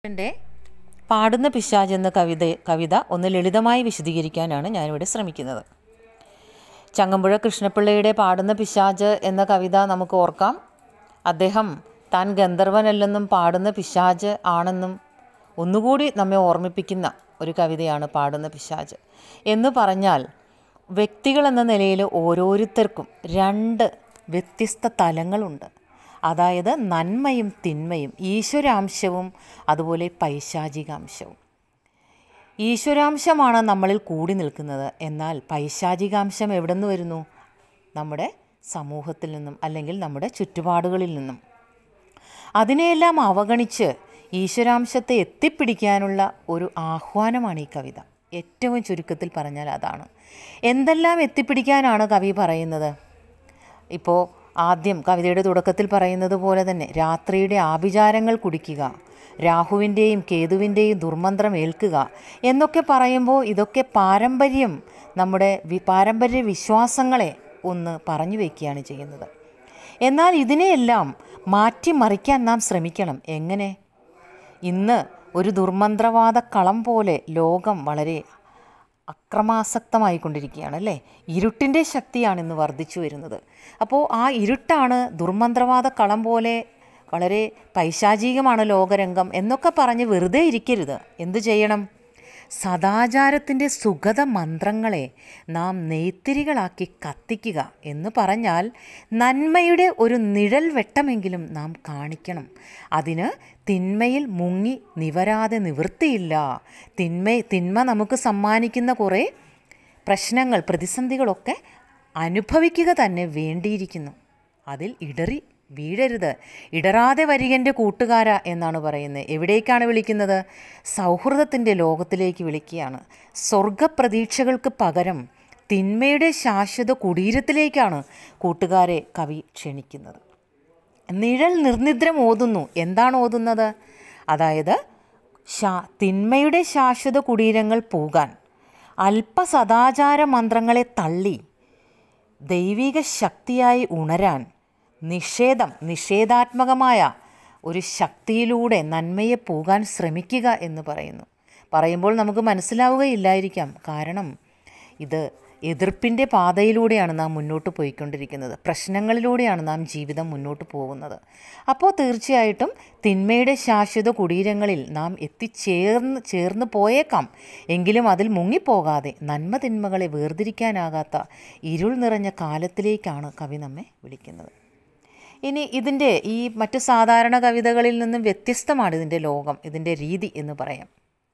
എൻ്റെ പാടുന്ന പിശാജ് എന്ന കവിത കവിത ഒന്ന് ലളിതമായി വിശദീകരിക്കാനാണ് ഞാനിവിടെ ശ്രമിക്കുന്നത് ചങ്ങമ്പുഴ കൃഷ്ണപിള്ളയുടെ പാടുന്ന പിശാജ് എന്ന കവിത നമുക്ക് ഓർക്കാം അദ്ദേഹം താൻ ഗന്ധർവനല്ലെന്നും പാടുന്ന പിശാജ് ആണെന്നും ഒന്നുകൂടി നമ്മെ ഓർമ്മിപ്പിക്കുന്ന ഒരു കവിതയാണ് പാടുന്ന പിശാജ് എന്ന് പറഞ്ഞാൽ വ്യക്തികൾ എന്ന നിലയിൽ ഓരോരുത്തർക്കും രണ്ട് വ്യത്യസ്ത തലങ്ങളുണ്ട് അതായത് നന്മയും തിന്മയും ഈശ്വരാംശവും അതുപോലെ പൈശാചികാംശവും ഈശ്വരാംശമാണ് നമ്മളിൽ കൂടി നിൽക്കുന്നത് എന്നാൽ പൈശാചികാംശം എവിടെ നിന്ന് വരുന്നു നമ്മുടെ സമൂഹത്തിൽ നിന്നും അല്ലെങ്കിൽ നമ്മുടെ ചുറ്റുപാടുകളിൽ നിന്നും അതിനെയെല്ലാം അവഗണിച്ച് ഈശ്വരാംശത്തെ എത്തിപ്പിടിക്കാനുള്ള ഒരു ആഹ്വാനമാണ് ഈ കവിത ഏറ്റവും ചുരുക്കത്തിൽ പറഞ്ഞാൽ അതാണ് എന്തെല്ലാം എത്തിപ്പിടിക്കാനാണ് കവി പറയുന്നത് ഇപ്പോൾ ആദ്യം കവിതയുടെ തുടക്കത്തിൽ പറയുന്നത് പോലെ തന്നെ രാത്രിയുടെ ആഭിചാരങ്ങൾ കുടിക്കുക രാഹുവിൻ്റെയും കേതുവിൻ്റെയും ദുർമന്ത്രം ഏൽക്കുക എന്നൊക്കെ പറയുമ്പോൾ ഇതൊക്കെ പാരമ്പര്യം നമ്മുടെ വി പാരമ്പര്യ വിശ്വാസങ്ങളെ ഒന്ന് പറഞ്ഞു വയ്ക്കുകയാണ് ചെയ്യുന്നത് എന്നാൽ ഇതിനെയെല്ലാം മാറ്റിമറിക്കാൻ നാം ശ്രമിക്കണം എങ്ങനെ ഇന്ന് ഒരു ദുർമന്ത്രവാദ കളം പോലെ ലോകം വളരെ അക്രമാസക്തമായിക്കൊണ്ടിരിക്കുകയാണ് അല്ലേ ഇരുട്ടിൻ്റെ ശക്തിയാണ് ഇന്ന് വർദ്ധിച്ചു വരുന്നത് അപ്പോൾ ആ ഇരുട്ടാണ് ദുർമന്ത്രവാദ കളം പോലെ വളരെ പൈശാചികമാണ് ലോകരംഗം എന്നൊക്കെ പറഞ്ഞ് വെറുതെ ഇരിക്കരുത് എന്തു ചെയ്യണം സദാചാരത്തിൻ്റെ സുഗത മന്ത്രങ്ങളെ നാം നെയ്ത്തിരികളാക്കി കത്തിക്കുക എന്ന് പറഞ്ഞാൽ നന്മയുടെ ഒരു നിഴൽ വെട്ടമെങ്കിലും നാം കാണിക്കണം അതിന് തിന്മയിൽ മുങ്ങി നിവരാതെ നിവൃത്തിയില്ല തിന്മ തിന്മ നമുക്ക് സമ്മാനിക്കുന്ന കുറേ പ്രശ്നങ്ങൾ പ്രതിസന്ധികളൊക്കെ അനുഭവിക്കുക തന്നെ വേണ്ടിയിരിക്കുന്നു അതിൽ ഇടറി വീഴരുത് ഇടറാതെ വരികൻ്റെ കൂട്ടുകാര എന്നാണ് പറയുന്നത് എവിടേക്കാണ് വിളിക്കുന്നത് സൗഹൃദത്തിൻ്റെ ലോകത്തിലേക്ക് വിളിക്കുകയാണ് സ്വർഗപ്രതീക്ഷകൾക്ക് പകരം തിന്മയുടെ ശാശ്വത കുടീരത്തിലേക്കാണ് കൂട്ടുകാരെ കവി ക്ഷണിക്കുന്നത് നിഴൽ നിർനിദ്രം ഓതുന്നു എന്താണ് ഓതുന്നത് അതായത് ശാ തിന്മയുടെ ശാശ്വത കുടീരങ്ങൾ പോകാൻ അല്പസദാചാര മന്ത്രങ്ങളെ തള്ളി ദൈവിക ശക്തിയായി ഉണരാൻ നിഷേധം നിഷേധാത്മകമായ ഒരു ശക്തിയിലൂടെ നന്മയെ പോകാൻ ശ്രമിക്കുക എന്ന് പറയുന്നു പറയുമ്പോൾ നമുക്ക് മനസ്സിലാവുകയില്ലായിരിക്കാം കാരണം ഇത് എതിർപ്പിൻ്റെ പാതയിലൂടെയാണ് നാം മുന്നോട്ട് പോയിക്കൊണ്ടിരിക്കുന്നത് പ്രശ്നങ്ങളിലൂടെയാണ് നാം ജീവിതം മുന്നോട്ട് പോകുന്നത് അപ്പോൾ തീർച്ചയായിട്ടും തിന്മയുടെ ശാശ്വത കുടീരങ്ങളിൽ നാം എത്തിച്ചേർന്ന് ചേർന്ന് പോയേക്കാം എങ്കിലും അതിൽ മുങ്ങിപ്പോകാതെ നന്മ തിന്മകളെ വേർതിരിക്കാനാകാത്ത ഇരുൾ നിറഞ്ഞ കാലത്തിലേക്കാണ് കവി നമ്മെ വിളിക്കുന്നത് ഇനി ഇതിൻ്റെ ഈ മറ്റു സാധാരണ കവിതകളിൽ നിന്നും വ്യത്യസ്തമാണ് ഇതിൻ്റെ ലോകം ഇതിൻ്റെ രീതി എന്ന് പറയാം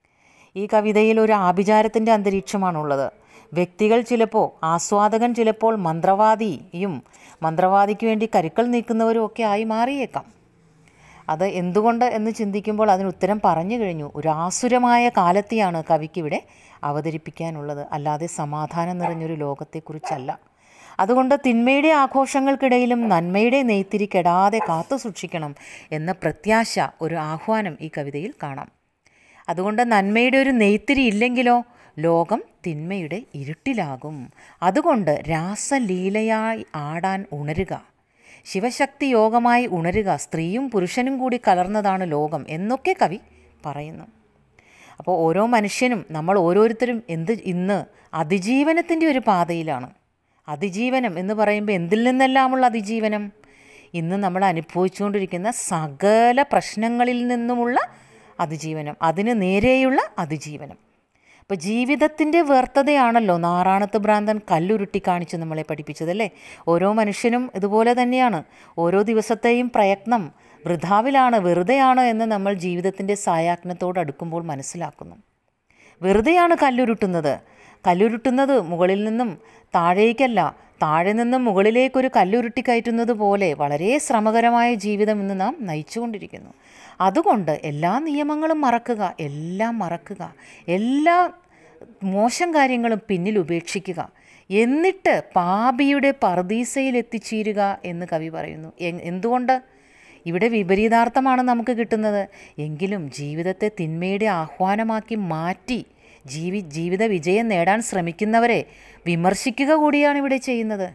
ഈ കവിതയിൽ ഒരു ആഭിചാരത്തിൻ്റെ അന്തരീക്ഷമാണുള്ളത് വ്യക്തികൾ ചിലപ്പോൾ ആസ്വാദകൻ ചിലപ്പോൾ മന്ത്രവാദിയും മന്ത്രവാദിക്ക് വേണ്ടി കരുക്കൾ നീക്കുന്നവരും ഒക്കെ ആയി മാറിയേക്കാം അത് എന്തുകൊണ്ട് എന്ന് ചിന്തിക്കുമ്പോൾ അതിന് ഉത്തരം പറഞ്ഞു കഴിഞ്ഞു ഒരു ആസുരമായ കാലത്തെയാണ് കവിക്കിവിടെ അവതരിപ്പിക്കാനുള്ളത് അല്ലാതെ സമാധാനം നിറഞ്ഞൊരു ലോകത്തെക്കുറിച്ചല്ല അതുകൊണ്ട് തിന്മയുടെ ആഘോഷങ്ങൾക്കിടയിലും നന്മയുടെ നെയ്ത്തിരി കെടാതെ കാത്തു സൂക്ഷിക്കണം എന്ന പ്രത്യാശ ഒരു ആഹ്വാനം ഈ കവിതയിൽ കാണാം അതുകൊണ്ട് നന്മയുടെ ഒരു നെയ്ത്തിരി ഇല്ലെങ്കിലോ ലോകം തിന്മയുടെ ഇരുട്ടിലാകും അതുകൊണ്ട് രാസലീലയായി ആടാൻ ഉണരുക ശിവശക്തി യോഗമായി ഉണരുക സ്ത്രീയും പുരുഷനും കൂടി കലർന്നതാണ് ലോകം എന്നൊക്കെ കവി പറയുന്നു അപ്പോൾ ഓരോ മനുഷ്യനും നമ്മൾ ഓരോരുത്തരും എന്ത് ഇന്ന് അതിജീവനത്തിൻ്റെ ഒരു പാതയിലാണ് അതിജീവനം എന്ന് പറയുമ്പോൾ എന്തിൽ നിന്നെല്ലാമുള്ള അതിജീവനം ഇന്ന് നമ്മൾ അനുഭവിച്ചുകൊണ്ടിരിക്കുന്ന സകല പ്രശ്നങ്ങളിൽ നിന്നുമുള്ള അതിജീവനം അതിന് നേരെയുള്ള അതിജീവനം അപ്പോൾ ജീവിതത്തിൻ്റെ വ്യർത്ഥതയാണല്ലോ നാറാണത്ത് ഭ്രാന്തൻ കല്ലുരുട്ടി കാണിച്ച് നമ്മളെ പഠിപ്പിച്ചതല്ലേ ഓരോ മനുഷ്യനും ഇതുപോലെ തന്നെയാണ് ഓരോ ദിവസത്തെയും പ്രയത്നം വൃഥാവിലാണ് വെറുതെയാണ് എന്ന് നമ്മൾ ജീവിതത്തിൻ്റെ സായാജ്ഞത്തോട് അടുക്കുമ്പോൾ മനസ്സിലാക്കുന്നു വെറുതെയാണ് കല്ലുരുട്ടുന്നത് കല്ലുരുട്ടുന്നത് മുകളിൽ നിന്നും താഴേക്കല്ല താഴെ നിന്നും മുകളിലേക്കൊരു കല്ലുരുട്ടി കയറ്റുന്നത് പോലെ വളരെ ശ്രമകരമായ ജീവിതം ഇന്ന് നാം നയിച്ചുകൊണ്ടിരിക്കുന്നു അതുകൊണ്ട് എല്ലാ നിയമങ്ങളും മറക്കുക എല്ലാം മറക്കുക എല്ലാ മോശം കാര്യങ്ങളും പിന്നിൽ ഉപേക്ഷിക്കുക എന്നിട്ട് പാപിയുടെ പർദീസയിൽ എത്തിച്ചേരുക എന്ന് കവി പറയുന്നു എന്തുകൊണ്ട് ഇവിടെ വിപരീതാർത്ഥമാണ് നമുക്ക് കിട്ടുന്നത് എങ്കിലും ജീവിതത്തെ തിന്മയുടെ ആഹ്വാനമാക്കി മാറ്റി ജീവി ജീവിത വിജയം നേടാൻ ശ്രമിക്കുന്നവരെ വിമർശിക്കുക കൂടിയാണ് ഇവിടെ ചെയ്യുന്നത്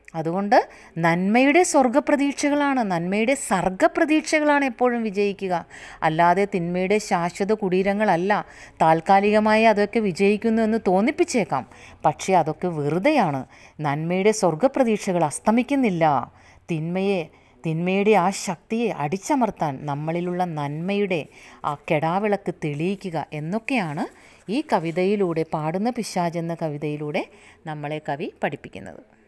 അതുകൊണ്ട് നന്മയുടെ സ്വർഗപ്രതീക്ഷകളാണ് നന്മയുടെ സർഗപ്രതീക്ഷകളാണ് എപ്പോഴും വിജയിക്കുക അല്ലാതെ തിന്മയുടെ ശാശ്വത കുടീരങ്ങളല്ല താൽക്കാലികമായി അതൊക്കെ വിജയിക്കുന്നു എന്ന് തോന്നിപ്പിച്ചേക്കാം പക്ഷേ അതൊക്കെ വെറുതെയാണ് നന്മയുടെ സ്വർഗപ്രതീക്ഷകൾ അസ്തമിക്കുന്നില്ല തിന്മയെ തിന്മയുടെ ആ ശക്തിയെ അടിച്ചമർത്താൻ നമ്മളിലുള്ള നന്മയുടെ ആ കെടാവിളക്ക് തെളിയിക്കുക എന്നൊക്കെയാണ് ഈ കവിതയിലൂടെ പാടുന്ന പിശാജ് എന്ന കവിതയിലൂടെ നമ്മളെ കവി പഠിപ്പിക്കുന്നത്